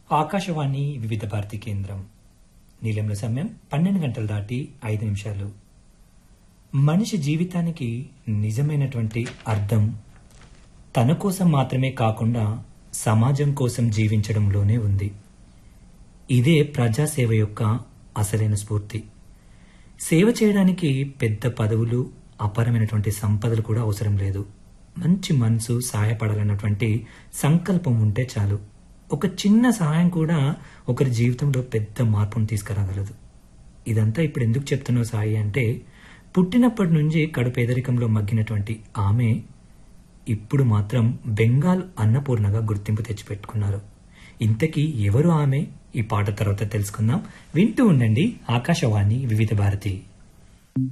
ఆకాశవాణి వివిధ భారతి కేంద్రం నీలంలో సమయం పన్నెండు గంటలు దాటి ఐదు నిమిషాలు మనిషి జీవితానికి నిజమైనటువంటి అర్థం తన కోసం మాత్రమే కాకుండా సమాజం కోసం జీవించడంలోనే ఉంది ఇదే ప్రజాసేవ యొక్క అసలైన స్ఫూర్తి సేవ చేయడానికి పెద్ద పదవులు అపారమైనటువంటి సంపదలు కూడా అవసరం లేదు మంచి మనసు సహాయపడాలన్నటువంటి సంకల్పం ఉంటే చాలు ఒక చిన్న సహాయం కూడా ఒకరి జీవితంలో పెద్ద మార్పును తీసుకురాగలదు ఇదంతా ఇప్పుడు ఎందుకు చెప్తున్నావు సాయి అంటే పుట్టినప్పటి నుంచి కడు పేదరికంలో మగ్గినటువంటి ఆమె ఇప్పుడు మాత్రం బెంగాల్ అన్నపూర్ణగా గుర్తింపు తెచ్చిపెట్టుకున్నారు ఇంతకీ ఎవరు ఆమె ఈ పాట తర్వాత తెలుసుకుందాం వింటూ ఉండండి ఆకాశవాణి వివిధ భారతి